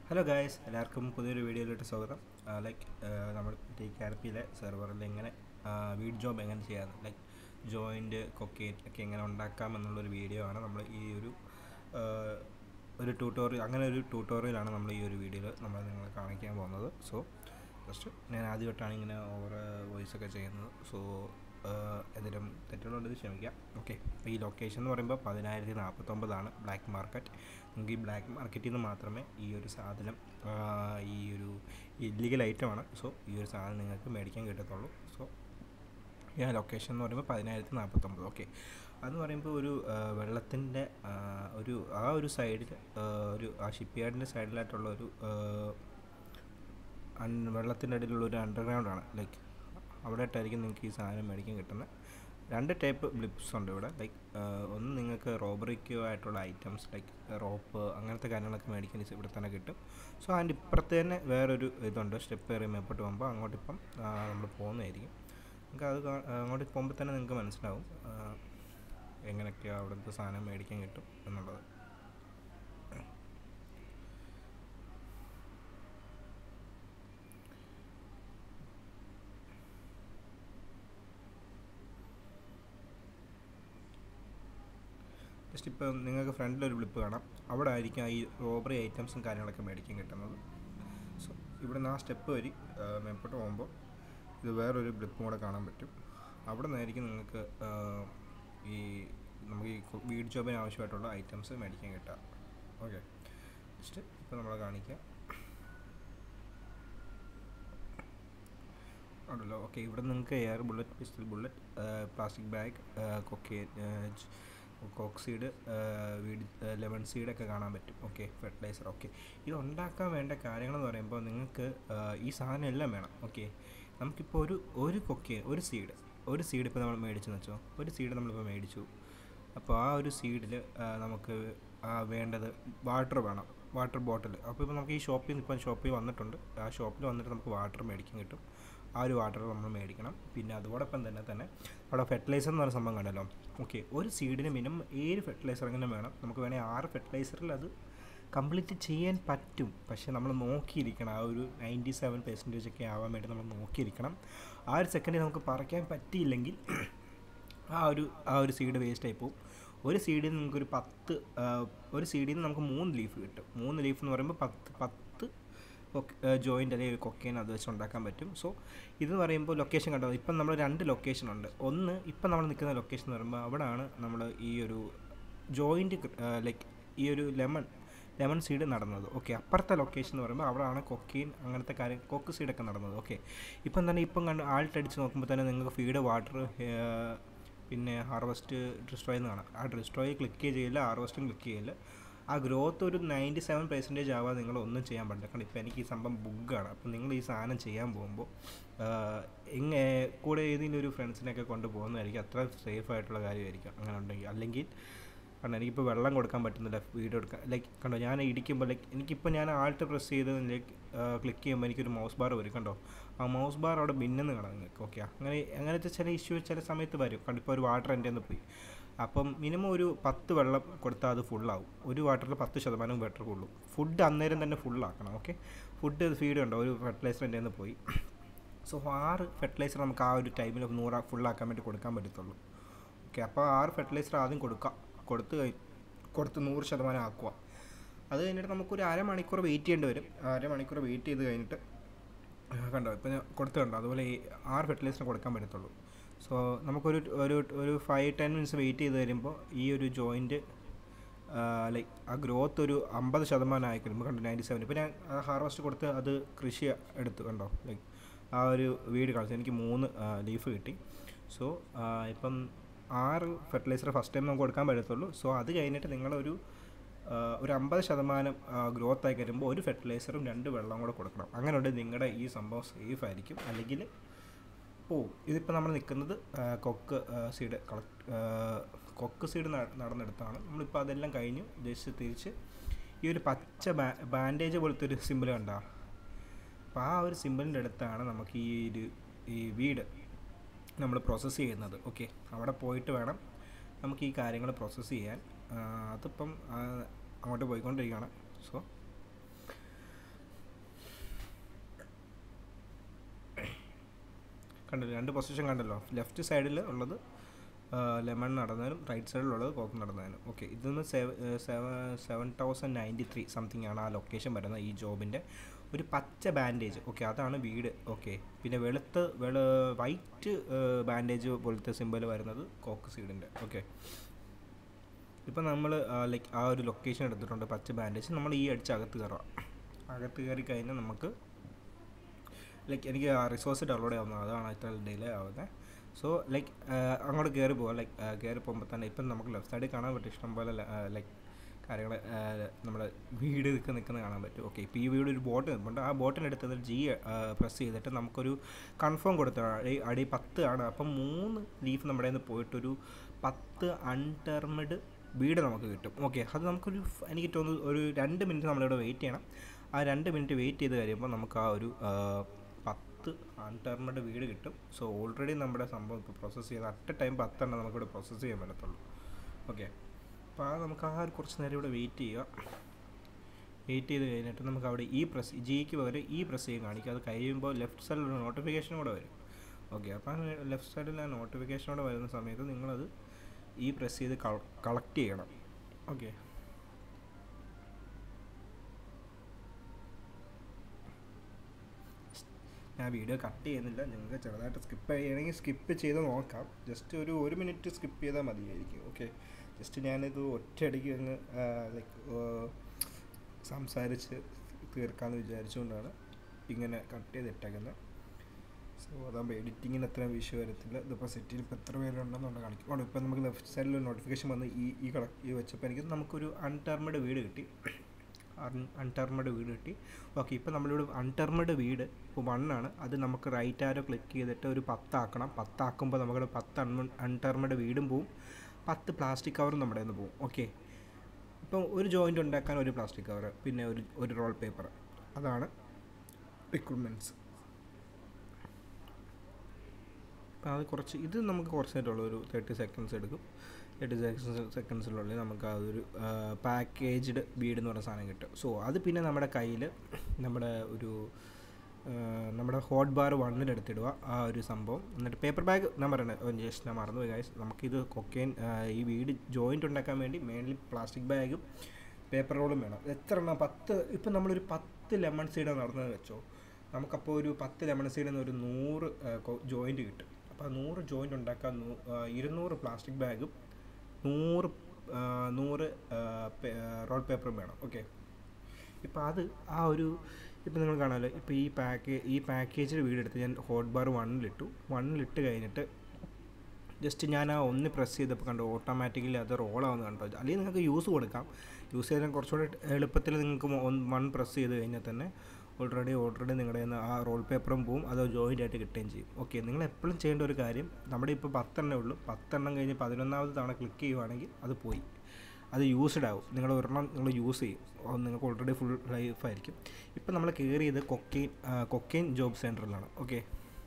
hello guys എല്ലാവർക്കും പുതിയൊരു വീഡിയോയിലോട്ട് സ്വാഗതം ലൈക്ക് നമ്മൾ ടി കാർപ്പിയിലെ സെർവറിൽ എങ്ങനെ വീഡ് ജോബ് എങ്ങനെ ചെയ്യാം ലൈക്ക് ജോയിൻ്റ് കൊക്കേറ്റ് ഒക്കെ എങ്ങനെ ഉണ്ടാക്കാം എന്നുള്ളൊരു വീഡിയോ ആണ് നമ്മൾ ഈ ഒരു ആ, ഒരു ട്യൂട്ടോറിയൽ അങ്ങനെ ഒരു ട്യൂട്ടോറിയലാണ് നമ്മൾ ഈ ഒരു വീഡിയോയിൽ നമ്മൾ നിങ്ങളെ കാണിക്കാൻ പോകുന്നത് സോ ജസ്റ്റ് ഞാൻ ആദ്യമായിട്ടാണ് ഇങ്ങനെ ഓവർ വോയിസ് ഒക്കെ ചെയ്യുന്നത് സോ എന്തെങ്കിലും തെറ്റുകളുണ്ടെങ്കിൽ ക്ഷമിക്കാം ഓക്കെ ഈ ലൊക്കേഷൻ എന്ന് പറയുമ്പോൾ പതിനായിരത്തി നാൽപ്പത്തൊമ്പതാണ് ബ്ലാക്ക് മാർക്കറ്റ് നിങ്ങൾക്ക് ഈ ബ്ലാക്ക് മാർക്കറ്റിൽ നിന്ന് മാത്രമേ ഈ ഒരു സാധനം ആ, ഈ ഒരു ഇല്ലീഗൽ ഐറ്റമാണ് സോ ഈ ഒരു സാധനം നിങ്ങൾക്ക് മേടിക്കാൻ കിട്ടത്തുള്ളൂ സോ ഈ ലൊക്കേഷൻ എന്ന് പറയുമ്പോൾ പതിനായിരത്തി നാൽപ്പത്തൊമ്പത് ഓക്കെ അതെന്ന് പറയുമ്പോൾ ഒരു വെള്ളത്തിൻ്റെ ഒരു ആ ഒരു സൈഡിൽ ഒരു ആ ഷിപ്പ് യാർഡിൻ്റെ സൈഡിലായിട്ടുള്ള ഒരു അൺ വെള്ളത്തിൻ്റെ അടിയിലുള്ള ഒരു അണ്ടർഗ്രൗണ്ട് ആണ് ലൈക്ക് അവിടെ ആയിട്ടായിരിക്കും നിങ്ങൾക്ക് ഈ സാധനം മേടിക്കാൻ കിട്ടുന്നത് രണ്ട് ടൈപ്പ് ബ്ലിപ്സ് ഉണ്ട് ഇവിടെ ലൈക്ക് ഒന്ന് നിങ്ങൾക്ക് റോബറിക്കോ ആയിട്ടുള്ള ഐറ്റംസ് ലൈക്ക് റോപ്പ് അങ്ങനത്തെ കാര്യങ്ങളൊക്കെ മേടിക്കാൻ ഇത് ഇവിടെ തന്നെ കിട്ടും സോ അതിൻ്റെ ഇപ്പുറത്ത് തന്നെ വേറൊരു ഇതുണ്ട് സ്റ്റെപ്പ് കയറി മേപ്പോട്ട് പോകുമ്പോൾ അങ്ങോട്ടിപ്പം നമ്മൾ പോകുന്നതായിരിക്കും നിങ്ങൾക്ക് അത് കാ- ആ, അങ്ങോട്ട് പോകുമ്പോൾ തന്നെ നിങ്ങൾക്ക് മനസ്സിലാവും ആ, എങ്ങനെയൊക്കെയാണ് അവിടുത്തെ സാധനം മേടിക്കാൻ കിട്ടും എന്നുള്ളത് ജസ്റ്റ് ഇപ്പോൾ നിങ്ങൾക്ക് ഫ്രണ്ടിലൊരു ബ്ലിപ്പ് കാണാം അവിടെ ആയിരിക്കും ഈ റോബറി ഐറ്റംസും കാര്യങ്ങളൊക്കെ മേടിക്കാൻ കിട്ടുന്നത് സോ ഇവിടെ നിന്ന് ആ സ്റ്റെപ്പ് വരി ആ, മേപ്പോട്ട് പോകുമ്പോൾ ഇത് വേറൊരു ബ്ലിപ്പും കൂടെ കാണാൻ പറ്റും അവിടെ നിന്നായിരിക്കും നിങ്ങൾക്ക് ആ, ഈ നമുക്ക് ഈ വീഡ് ജോബിന് ആവശ്യമായിട്ടുള്ള ഐറ്റംസ് മേടിക്കാൻ കിട്ടുക ഓക്കെ ജസ്റ്റ് ഇപ്പോൾ നമ്മളെ കാണിക്കാം ഉണ്ടല്ലോ ഓക്കെ ഇവിടെ നിങ്ങൾക്ക് air bullet pistol bullet plastic bag coke coke seed weed lemon സീഡൊക്കെ കാണാൻ പറ്റും ഓക്കെ ഫെർട്ടിലൈസർ ഓക്കെ ഇത് ഉണ്ടാക്കാൻ വേണ്ട കാര്യങ്ങളെന്ന് പറയുമ്പോൾ നിങ്ങൾക്ക് ആ, ഈ സാധനം എല്ലാം വേണം ഓക്കെ നമുക്കിപ്പോൾ ഒരു ഒരു കൊക്കെ ഒരു സീഡ് ഒരു സീഡ് ഇപ്പോൾ നമ്മൾ മേടിച്ചെന്ന് വെച്ചോ ഒരു സീഡ് നമ്മളിപ്പോൾ മേടിച്ചു അപ്പോൾ ആ ഒരു സീഡിൽ നമുക്ക് ആ, വേണ്ടത് വാട്ടർ വേണം വാട്ടർ ബോട്ടിൽ അപ്പോൾ ഇപ്പോൾ നമുക്ക് ഈ ഷോപ്പിൽ നിന്ന് ഇപ്പം ഷോപ്പിൽ വന്നിട്ടുണ്ട് ആ ഷോപ്പിൽ വന്നിട്ട് നമുക്ക് വാട്ടർ മേടിക്കാൻ കിട്ടും ആ ഒരു വാട്ടർ നമ്മൾ മേടിക്കണം പിന്നെ അതോടൊപ്പം തന്നെ തന്നെ അവിടെ ഫെർട്ടിലൈസർ എന്ന് പറയുന്ന സംഭവം കണ്ടല്ലോ ഓക്കെ ഒരു സീഡിന് മിനിമം ഏഴ് ഫെർട്ടിലൈസർ അങ്ങനെ വേണം നമുക്ക് വേണമെങ്കിൽ ആറ് ഫെർട്ടിലൈസറിൽ അത് കംപ്ലീറ്റ് ചെയ്യാൻ പറ്റും പക്ഷേ നമ്മൾ നോക്കിയിരിക്കണം ആ ഒരു നയൻറ്റി സെവൻ പെർസെൻറ്റേജ് ഒക്കെ ആവാൻ വേണ്ടി നമ്മൾ നോക്കിയിരിക്കണം ആ ഒരു സെക്കൻഡിൽ നമുക്ക് പറിക്കാൻ പറ്റിയില്ലെങ്കിൽ ആ ഒരു ആ ഒരു സീഡ് വേസ്റ്റ് ആയി പോകും ഒരു സീഡിൽ നിന്ന് നമുക്കൊരു പത്ത് ആ, ഒരു സീഡിൽ നിന്ന് നമുക്ക് മൂന്ന് ലീഫ് കിട്ടും മൂന്ന് ലീഫ് എന്ന് പറയുമ്പോൾ പത്ത് പത്ത് ജോയിൻ്റ് അല്ലെങ്കിൽ ഒരു കൊക്കേൻ അത് വെച്ച് ഉണ്ടാക്കാൻ പറ്റും സോ ഇത് പറയുമ്പോൾ ലൊക്കേഷൻ കണ്ടോ ഇപ്പം നമ്മൾ രണ്ട് ലൊക്കേഷൻ ഉണ്ട് ഒന്ന് ഇപ്പം നമ്മൾ നിൽക്കുന്ന ലൊക്കേഷൻ എന്ന് പറയുമ്പോൾ അവിടെയാണ് നമ്മൾ ഈ ഒരു ജോയിൻ്റ് ലൈക്ക് ഈ ഒരു ലെമൺ ലെമൺ സീഡ് നടന്നത് ഓക്കെ അപ്പുറത്തെ ലൊക്കേഷൻ എന്ന് പറയുമ്പോൾ അവിടെയാണ് കൊക്കീൻ അങ്ങനത്തെ കാര്യം കൊക്ക് സീഡൊക്കെ നടന്നത് ഓക്കെ ഇപ്പം തന്നെ ഇപ്പം കണ്ട് ആൾട്ട് അടിച്ച് നോക്കുമ്പോൾ തന്നെ നിങ്ങൾക്ക് ഫീഡ് വാട്ടർ പിന്നെ ഹാർവസ്റ്റ് ഡിസ്ട്രോയ് എന്ന് കാണാം ആ ഡിസ്ട്രോയ് ക്ലിക്ക് ചെയ്യില്ല ഹാർവസ്റ്റും ക്ലിക്ക് ചെയ്യില്ല ആ ഗ്രോത്ത് ഒരു നയൻറ്റി സെവൻ പെർസെൻറ്റേജ് ആവാതെ നിങ്ങൾ ഒന്നും ചെയ്യാൻ പാടില്ല കാരണം ഇപ്പോൾ എനിക്ക് ഈ സംഭവം ബുക്കാണ് അപ്പോൾ നിങ്ങൾ ഈ സാധനം ചെയ്യാൻ പോകുമ്പോൾ എങ്ങനെ കൂടെ ഏതെങ്കിലും ഒരു ഫ്രണ്ട്സിനെയൊക്കെ കൊണ്ട് പോകുന്നതായിരിക്കും അത്ര സേഫ് ആയിട്ടുള്ള കാര്യമായിരിക്കും അങ്ങനെ ഉണ്ടെങ്കിൽ അല്ലെങ്കിൽ കാരണം എനിക്കിപ്പോൾ വെള്ളം കൊടുക്കാൻ പറ്റുന്നില്ല വീഡിയോ എടുക്കാൻ ലൈക്ക് കണ്ടോ ഞാൻ ഇടിക്കുമ്പോൾ ലൈക്ക് എനിക്കിപ്പോൾ ഞാൻ ആൾട്ട് പ്രസ് ചെയ്ത് ലൈക്ക് ക്ലിക്ക് ചെയ്യുമ്പോൾ എനിക്കൊരു മൗസ് ബാർ വരും കണ്ടോ ആ മൗസ് ബാർ അവിടെ ഭിന്നെന്ന് കാണാം നിങ്ങൾക്ക് ഓക്കെ അങ്ങനെ അങ്ങനത്തെ ചില ഇഷ്യൂ ചില സമയത്ത് വരും കണ്ടോ ഇപ്പോൾ ഒരു വാട്ടർ എൻ്റെ നിന്ന് പോയി അപ്പം മിനിമം ഒരു പത്ത് വെള്ളം കൊടുത്താൽ അത് ഫുള്ളാവും ഒരു വാട്ടറിൽ പത്ത് ശതമാനം വാട്ടർ ഫുള്ളും ഫുഡ് അന്നേരം തന്നെ ഫുള്ളാക്കണം ഓക്കെ ഫുഡ് ഫീഡ് ഉണ്ടോ ഒരു ഫെർട്ടിലൈസർ എൻ്റെ നിന്ന് പോയി സോ ആറ് ഫെർട്ടിലൈസർ നമുക്ക് ആ ഒരു ടൈമിൽ നൂറ് ഫുള്ളാക്കാൻ വേണ്ടി കൊടുക്കാൻ പറ്റത്തുള്ളൂ ഓക്കെ അപ്പോൾ ആറ് ഫെർട്ടിലൈസർ ആദ്യം കൊടുക്കുക കൊടുത്ത് കഴി കൊടുത്ത് നൂറ് ശതമാനം ആക്കുക അത് കഴിഞ്ഞിട്ട് നമുക്കൊരു അരമണിക്കൂർ വെയിറ്റ് ചെയ്യേണ്ടി വരും അരമണിക്കൂർ വെയിറ്റ് ചെയ്ത് കഴിഞ്ഞിട്ട് ആ, കണ്ടോ ഇപ്പം ഞാൻ കൊടുത്തു കണ്ടോ അതുപോലെ ഈ ആറ് ഫെർട്ടിലൈസർ കൊടുക്കാൻ പറ്റത്തുള്ളൂ സോ നമുക്കൊരു ഒരു ഒരു ഫൈവ് ടെൻ മിനിറ്റ്സ് വെയിറ്റ് ചെയ്ത് വരുമ്പോൾ ഈ ഒരു ജോയിൻറ്റ് ലൈക്ക് ആ ഗ്രോത്ത് ഒരു അമ്പത് ശതമാനം ആയി കഴിയുമ്പോൾ കണ്ടു നയൻറ്റി സെവൻ ഇപ്പം ഞാൻ ഹാർവസ്റ്റ് കൊടുത്ത് അത് കൃഷി എടുത്തു കണ്ടോ ലൈക്ക് ആ ഒരു വീട് കളിച്ചു എനിക്ക് മൂന്ന് ലീഫ് കിട്ടി സോ ഇപ്പം ആറ് ഫെർട്ടിലൈസർ ഫസ്റ്റ് ടൈം നമുക്ക് കൊടുക്കാൻ പറ്റത്തുള്ളൂ സോ അത് കഴിഞ്ഞിട്ട് നിങ്ങളൊരു ആ, ഒരു അമ്പത് ശതമാനം ഗ്രോത്ത് ആയി കഴിയുമ്പോൾ ഒരു ഫെർട്ടിലൈസറും രണ്ട് വെള്ളവും കൂടെ കൊടുക്കണം അങ്ങനെ ഉണ്ടെങ്കിൽ നിങ്ങളുടെ ഈ സംഭവം സേഫ് ആയിരിക്കും അല്ലെങ്കിൽ പോവും ഇതിപ്പോൾ നമ്മൾ നിൽക്കുന്നത് ആ, coke seed collect coke seed നടന്നെടുത്താണ് നമ്മളിപ്പോൾ അതെല്ലാം കഴിഞ്ഞു ജസ്റ്റ് തിരിച്ച് ഈ ഒരു പച്ച ബാ ബാൻഡേജ് പോലത്തെ ഒരു സിമ്പിൾ കണ്ട അപ്പോൾ ആ ഒരു സിമ്പിളിൻ്റെ അടുത്താണ് നമുക്ക് ഈ ഒരു ഈ വീട് നമ്മൾ പ്രോസസ്സ് ചെയ്യുന്നത് ഓക്കെ അവിടെ പോയിട്ട് വേണം നമുക്ക് ഈ കാര്യങ്ങൾ പ്രോസസ്സ് ചെയ്യാൻ ആ, അതിപ്പം ആ, അങ്ങോട്ട് പോയിക്കൊണ്ടിരിക്കുകയാണ് സോ കണ്ടല്ലോ രണ്ട് പൊസിഷൻ കണ്ടല്ലോ ലെഫ്റ്റ് സൈഡിൽ ഉള്ളത് ലെമൺ നടന്നാലും റൈറ്റ് സൈഡിലുള്ളത് കോക്ക് നടന്നാലും ഓക്കെ ഇതൊന്ന് seven thousand ninety three something ആണ് ആ ലൊക്കേഷൻ വരുന്നത് ഈ ജോബിൻ്റെ ഒരു പച്ച ബാൻഡേജ് ഓക്കെ അതാണ് വീട് ഓക്കെ പിന്നെ വെളുത്ത് വെള വൈറ്റ് ബാൻഡേജ് പോലത്തെ സിമ്പിൾ വരുന്നത് കോക്ക് സീഡിൻ്റെ ഓക്കെ ഇപ്പം നമ്മൾ ലൈക്ക് ആ ഒരു ലൊക്കേഷൻ എടുത്തിട്ടുണ്ട് പച്ച ബാൻഡേജ് നമ്മൾ ഈ അടിച്ച് അകത്ത് കയറാം അകത്ത് കയറി കഴിഞ്ഞാൽ നമുക്ക് ലൈക്ക് എനിക്ക് ആ റിസോഴ്സ് ഡൗൺലോഡ് ആവുന്നത് അതാണ് ഇത്ര ഡിലേ ആവുന്നത് സോ ലൈക്ക് അങ്ങോട്ട് കയറി പോകാം ലൈക്ക് കയറി പോകുമ്പോൾ തന്നെ ഇപ്പം നമുക്ക് ലെഫ്റ്റ് സൈഡിൽ കാണാൻ പറ്റും ഇഷ്ടം പോലെ ലൈക്ക് കാര്യങ്ങൾ നമ്മുടെ വീട് നിൽക്കുന്ന നിൽക്കുന്നത് കാണാൻ പറ്റും ഓക്കെ ഇപ്പോൾ ഈ വീട് ഒരു ബോട്ട് നിൽപ്പുണ്ട് ആ ബോട്ടിനടുത്ത് ജി പ്രസ് ചെയ്തിട്ട് നമുക്കൊരു കൺഫേം കൊടുത്താണ് അടി അടി പത്ത് ആണ് അപ്പം മൂന്ന് ലീഫ് നമ്മുടെ നിന്ന് പോയിട്ടൊരു പത്ത് അൺടെർമഡ് വീട് നമുക്ക് കിട്ടും ഓക്കെ അത് നമുക്കൊരു എനിക്ക് തോന്നുന്നു ഒരു രണ്ട് മിനിറ്റ് നമ്മളിവിടെ വെയിറ്റ് ചെയ്യണം ആ രണ്ട് മിനിറ്റ് വെയിറ്റ് ചെയ്ത് കഴിയുമ്പോൾ നമുക്ക് ആ ഒരു പത്ത് അൺടെർമഡ് വീട് കിട്ടും സോ ഓൾറെഡി നമ്മുടെ സംഭവം ഇപ്പോൾ പ്രോസസ്സ് ചെയ്ത് അറ്റ് ടൈം പത്തെണ്ണം നമുക്കിവിടെ പ്രോസസ്സ് ചെയ്യാൻ പറ്റത്തുള്ളൂ ഓക്കെ അപ്പോൾ ആ നമുക്ക് ആ ഒരു കുറച്ച് നേരം ഇവിടെ വെയിറ്റ് ചെയ്യുക വെയിറ്റ് ചെയ്ത് കഴിഞ്ഞിട്ട് നമുക്ക് അവിടെ ഈ പ്രസ് ജിക്ക് പകരം ഈ പ്രസ് ചെയ്യും കാണിക്കും അത് കഴിയുമ്പോൾ ലെഫ്റ്റ് സൈഡിൽ ഒരു നോട്ടിഫിക്കേഷൻ കൂടെ വരും ഓക്കെ അപ്പോൾ ആ ലെഫ്റ്റ് സൈഡിൽ ആ നോട്ടിഫിക്കേഷൻ കൂടെ വരുന്ന സമയത്ത് നിങ്ങളത് ഈ പ്രസ് ചെയ്ത് കളക്ട് ചെയ്യണം ഓക്കെ ഞാൻ വീഡിയോ കട്ട് ചെയ്യുന്നില്ല നിങ്ങൾക്ക് ചെറുതായിട്ട് സ്കിപ്പ് ചെയ്യണമെങ്കിൽ സ്കിപ്പ് ചെയ്ത് നോക്കാം ജസ്റ്റ് ഒരു ഒരു മിനിറ്റ് സ്കിപ്പ് ചെയ്താൽ മതിയായിരിക്കും ഓക്കെ ജസ്റ്റ് ഞാനിത് ഒറ്റയടിക്ക് അങ്ങ് ലൈക്ക് സംസാരിച്ച് തീർക്കാമെന്ന് വിചാരിച്ചുകൊണ്ടാണ് ഇങ്ങനെ കട്ട് ചെയ്ത് ഇട്ടേക്കുന്നത് സോ അതാകുമ്പോൾ എഡിറ്റിങ്ങിന് അത്ര വിഷയം വരത്തില്ല ഇതിപ്പോൾ സെറ്റിൽ ഇപ്പോൾ എത്ര പേരുണ്ടെന്നുണ്ട് കാണിക്കും ആണ് ഇപ്പോൾ നമുക്ക് ലെഫ്റ്റ് സൈഡിൽ ഒരു നോട്ടിഫിക്കേഷൻ വന്ന് ഈ ഈ കള ഈ വെച്ചപ്പോൾ എനിക്ക് നമുക്കൊരു അൺടെർമഡ് വീട് കിട്ടി അൺടെർമഡ് വീട് കിട്ടി ഓക്കെ ഇപ്പോൾ നമ്മളിവിടെ അൺടെർമഡ് വീട് ഇപ്പോൾ വണ്ണാണ് അത് നമുക്ക് റൈറ്റ് ആരോ ക്ലിക്ക് ചെയ്തിട്ട് ഒരു പത്താക്കണം പത്താക്കുമ്പോൾ നമുക്ക് പത്ത് അൺ അൺടെർമഡ് വീടും പോവും പത്ത് പ്ലാസ്റ്റിക് കവറും നമ്മുടെ നിന്ന് പോവും ഓക്കെ ഇപ്പം ഒരു ജോയിൻ്റ് ഉണ്ടാക്കാൻ ഒരു പ്ലാസ്റ്റിക് കവർ പിന്നെ ഒരു ഒരു റോൾ പേപ്പർ അതാണ് റിക്രൂട്ട്മെൻറ്റ്സ് അപ്പോൾ അത് കുറച്ച് ഇത് നമുക്ക് കുറച്ച് നേരമുള്ള ഒരു തേർട്ടി സെക്കൻഡ്സ് എടുക്കും തേർട്ടി സെക്കൻഡ്സ് സെക്കൻഡ്സിനുള്ളിൽ നമുക്ക് അതൊരു പാക്കേജ്ഡ് വീട് എന്ന് പറഞ്ഞ സാധനം കിട്ടും സോ അത് പിന്നെ നമ്മുടെ കയ്യിൽ നമ്മുടെ ഒരു നമ്മുടെ ഹോട്ട് ബാർ വണ്ണിലെടുത്തിടുക ആ ഒരു സംഭവം എന്നിട്ട് പേപ്പർ ബാഗ് ഞാൻ പറയുന്നത് ജസ്റ്റ് ഞാൻ മറന്നു പോയി ഗൈസ് നമുക്കിത് കൊക്കൈൻ ഈ വീട് ജോയിൻ്റ് ഉണ്ടാക്കാൻ വേണ്ടി മെയിൻലി പ്ലാസ്റ്റിക് ബാഗും പേപ്പർ റോളും വേണം എത്ര എണ്ണം പത്ത് ഇപ്പം നമ്മളൊരു പത്ത് ലെമൺ സീഡ് നടന്നത് വെച്ചോ നമുക്കപ്പോൾ ഒരു പത്ത് ലെമൺ സീഡിൽ നിന്ന് ഒരു നൂറ് ജോയിൻറ്റ് കിട്ടും അപ്പോൾ ആ നൂറ് ജോയിൻ്റ് ഉണ്ടാക്കാൻ ഇരുന്നൂറ് പ്ലാസ്റ്റിക് ബാഗും നൂറ് നൂറ് റോൾ പേപ്പറും വേണം ഓക്കെ ഇപ്പോൾ അത് ആ ഒരു ഇപ്പോൾ നിങ്ങൾ കാണാമല്ലോ ഇപ്പോൾ ഈ പാക്ക് ഈ പാക്കേജിൽ വീടെടുത്ത് ഞാൻ ഹോട്ട് ബാർ വണ്ണിലിട്ടു വണ്ണിലിട്ട് കഴിഞ്ഞിട്ട് ജസ്റ്റ് ഞാൻ ആ ഒന്ന് പ്രസ് ചെയ്തപ്പോൾ കണ്ടു ഓട്ടോമാറ്റിക്കലി അത് റോളാവുന്ന കണ്ടോ അല്ലെങ്കിൽ നിങ്ങൾക്ക് യൂസ് കൊടുക്കാം യൂസ് ചെയ്താൽ കുറച്ചുകൂടെ എളുപ്പത്തിൽ നിങ്ങൾക്ക് വൺ പ്രസ് ചെയ്ത് കഴിഞ്ഞാൽ തന്നെ ഓൾറെഡി ഓൾറെഡി നിങ്ങളുടെ കയ്യിൽ ആ റോൾ പേപ്പറും പോവും അത് ജോയിൻ്റ് ആയിട്ട് കിട്ടുകയും ചെയ്യും ഓക്കെ നിങ്ങൾ എപ്പോഴും ചെയ്യേണ്ട ഒരു കാര്യം നമ്മുടെ ഇപ്പോൾ പത്തെണ്ണേ ഉള്ളൂ പത്തെണ്ണം കഴിഞ്ഞ് പതിനൊന്നാമത് തവണ ക്ലിക്ക് ചെയ്യുവാണെങ്കിൽ അത് പോയി അത് യൂസ്ഡ് ആവും നിങ്ങൾ ഒരെണ്ണം നിങ്ങൾ യൂസ് ചെയ്യും നിങ്ങൾക്ക് ഓൾറെഡി ഫുൾ ലൈഫ് ആയിരിക്കും ഇപ്പം നമ്മൾ കയറിയത് കൊക്കെയിൻ കൊക്കെയിൻ ജോബ് സെൻറ്ററിലാണ് ഓക്കെ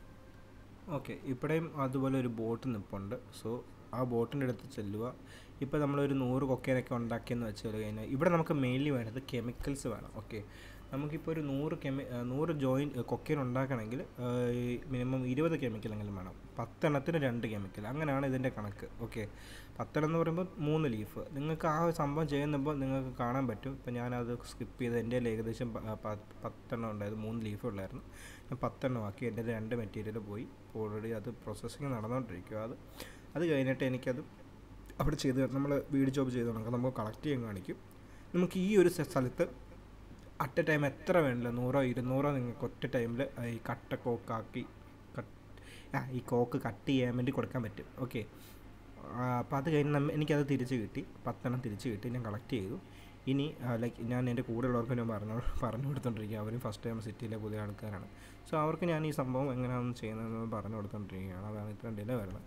ഓക്കെ ഇവിടെയും അതുപോലെ ഒരു ബോട്ട് നിൽപ്പുണ്ട് സോ ആ ബോട്ടിൻ്റെ അടുത്ത് ചെല്ലുക ഇപ്പോൾ നമ്മളൊരു നൂറ് കൊക്കൈനൊക്കെ ഉണ്ടാക്കിയെന്ന് വെച്ച് കഴിഞ്ഞാൽ ഇവിടെ നമുക്ക് മെയിൻലി വേണ്ടത് കെമിക്കൽസ് വേണം ഓക്കെ നമുക്കിപ്പോൾ ഒരു നൂറ് കെമി നൂറ് ജോയിൻ കൊക്കൈൻ ഉണ്ടാക്കണമെങ്കിൽ മിനിമം ഇരുപത് കെമിക്കലെങ്കിലും വേണം പത്തെണ്ണത്തിന് രണ്ട് കെമിക്കൽ അങ്ങനെയാണ് ഇതിൻ്റെ കണക്ക് ഓക്കെ പത്തെണ്ണം എന്ന് പറയുമ്പോൾ മൂന്ന് ലീഫ് നിങ്ങൾക്ക് ആ സംഭവം ചെയ്യുമ്പോൾ നിങ്ങൾക്ക് കാണാൻ പറ്റും ഇപ്പോൾ ഞാനത് സ്കിപ്പ് ചെയ്ത് എൻ്റെ ഏകദേശം പത്തെണ്ണം ഉണ്ടായത് മൂന്ന് ലീഫ് ഉള്ളായിരുന്നു ഞാൻ പത്തെണ്ണം ആക്കി എൻ്റെ രണ്ട് മെറ്റീരിയൽ പോയി ഓൾറെഡി അത് പ്രോസസ്സിങ് നടന്നുകൊണ്ടിരിക്കുക അത് അത് കഴിഞ്ഞിട്ട് എനിക്കത് അവിടെ ചെയ്ത് നമ്മൾ വീട് ജോബ് ചെയ്ത് തുടങ്ങുക നമുക്ക് കളക്ട് ചെയ്യാൻ കാണിക്കും നമുക്ക് ഈ ഒരു സ്ഥലത്ത് അറ്റ് എ ടൈം എത്ര വേണ്ടില്ല നൂറോ ഇരുന്നൂറോ നിങ്ങൾക്ക് ഒറ്റ ടൈമിൽ ഈ കട്ട കോക്കാക്കി കട്ട് ആ ഈ കോക്ക് കട്ട് ചെയ്യാൻ വേണ്ടി കൊടുക്കാൻ പറ്റും ഓക്കെ അപ്പോൾ അത് കഴിഞ്ഞ് നമ്മ എനിക്കത് തിരിച്ച് കിട്ടി പത്തെണ്ണം തിരിച്ച് കിട്ടി ഞാൻ കളക്ട് ചെയ്തു ഇനി ലൈക്ക് ഞാൻ എൻ്റെ കൂടെയുള്ളവർക്ക് ഞാൻ പറഞ്ഞു പറഞ്ഞു കൊടുത്തോണ്ടിരിക്കുക അവരും ഫസ്റ്റ് ടൈം സിറ്റിയിലെ പുതിയ ആൾക്കാരാണ് സോ അവർക്ക് ഞാൻ ഈ സംഭവം എങ്ങനെയാണ് ചെയ്യുന്നതെന്ന് പറഞ്ഞു കൊടുത്തോണ്ടിരിക്കുകയാണ് അതാണ് ഇത്രയും ഡിലേ വരുന്നത്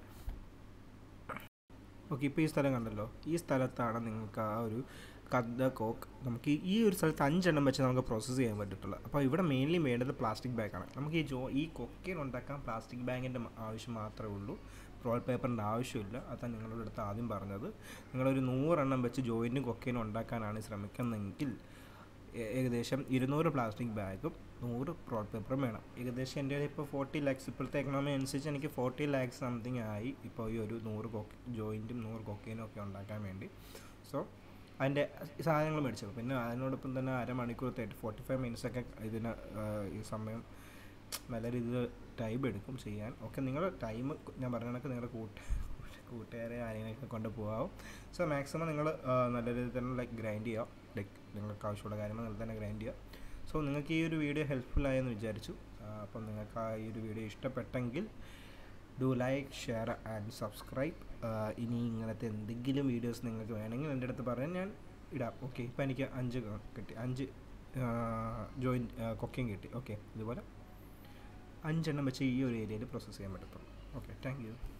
ഓക്കെ ഇപ്പോൾ ഈ സ്ഥലം കണ്ടല്ലോ ഈ സ്ഥലത്താണ് നിങ്ങൾക്ക് ആ ഒരു കദ്ദ കോക്ക് നമുക്ക് ഈ ഒരു സ്ഥലത്ത് അഞ്ചെണ്ണം വെച്ച് നമുക്ക് പ്രോസസ്സ് ചെയ്യാൻ പറ്റത്തുള്ളൂ അപ്പോൾ ഇവിടെ മെയിൻലി വേണ്ടത് പ്ലാസ്റ്റിക് ബാഗാണ് നമുക്ക് ഈ ജോ ഈ കൊക്കൈൻ ഉണ്ടാക്കാൻ പ്ലാസ്റ്റിക് ബാഗിൻ്റെ ആവശ്യം മാത്രമേ ഉള്ളൂ റോൾ പേപ്പറിൻ്റെ ആവശ്യമില്ല അതാണ് നിങ്ങളുടെ അടുത്ത് ആദ്യം പറഞ്ഞത് നിങ്ങളൊരു നൂറെണ്ണം വെച്ച് ജോയിൻറ്റും കൊക്കൈനും ഉണ്ടാക്കാനാണ് ശ്രമിക്കുന്നതെങ്കിൽ ഏ- ഏകദേശം ഇരുന്നൂറ് പ്ലാസ്റ്റിക് ബാഗും നൂറ് പ്രോട്ട് പേപ്പറും വേണം ഏകദേശം എൻ്റെ കയ്യിൽ ഇപ്പോൾ ഫോർട്ടി ലാക്സ് ഇപ്പോഴത്തെ എക്കണോമി അനുസരിച്ച് എനിക്ക് ഫോർട്ടി ലാക്സ് സംതിങ് ആയി ഇപ്പോൾ ഈ ഒരു നൂറ് കൊക്ക് ജോയിൻറ്റും നൂറ് കൊക്കൈനും ഒക്കെ ഉണ്ടാക്കാൻ വേണ്ടി സോ അതിൻ്റെ സാധനങ്ങൾ മേടിച്ചത് പിന്നെ അതിനോടൊപ്പം തന്നെ അരമണിക്കൂർ തേർട്ടി ഫോർട്ടി ഫൈവ് മിനിറ്റ്സ് ഒക്കെ ഇതിന് ആ, ഈ സമയം നല്ല രീതിയിൽ ടൈം എടുക്കും ചെയ്യാൻ ഓക്കെ നിങ്ങൾ ടൈം ഞാൻ പറഞ്ഞ കണക്ക് നിങ്ങളുടെ കൂട്ട് കൂട്ടുകാരെ ആരെങ്കിലുമൊക്കെ കൊണ്ട് പോകാവും സോ മാക്സിമം നിങ്ങൾ നല്ല രീതിയിൽ തന്നെ ലൈക്ക് ഗ്രൈൻഡ് ചെയ്യുക ലൈക്ക് നിങ്ങൾക്ക് ആവശ്യമുള്ള കാര്യങ്ങൾ നിങ്ങൾ തന്നെ ഗ്രൈൻഡ് ചെയ്യുക സോ നിങ്ങൾക്ക് ഈ ഒരു വീഡിയോ ഹെൽപ്ഫുൾ ആയെന്ന് വിചാരിച്ചു ആ, അപ്പം നിങ്ങൾക്ക് ആ ഈ ഒരു വീഡിയോ ഇഷ്ടപ്പെട്ടെങ്കിൽ do like share and subscribe ഇനി ഇങ്ങനത്തെ എന്തെങ്കിലും വീഡിയോസ് നിങ്ങൾക്ക് വേണമെങ്കിൽ എൻ്റെ അടുത്ത് പറയാൻ ഞാൻ ഇടാം ഓക്കെ ഇപ്പം എനിക്ക് അഞ്ച് ക- കിട്ടി അഞ്ച് ജോയിൻ കൊക്കയും കിട്ടി ഓക്കെ ഇതുപോലെ അഞ്ചെണ്ണം വെച്ച് ഈ ഒരു ഏരിയയിൽ പ്രോസസ്സ് ചെയ്യാൻ പറ്റത്തുള്ളൂ ഓക്കെ താങ്ക് യു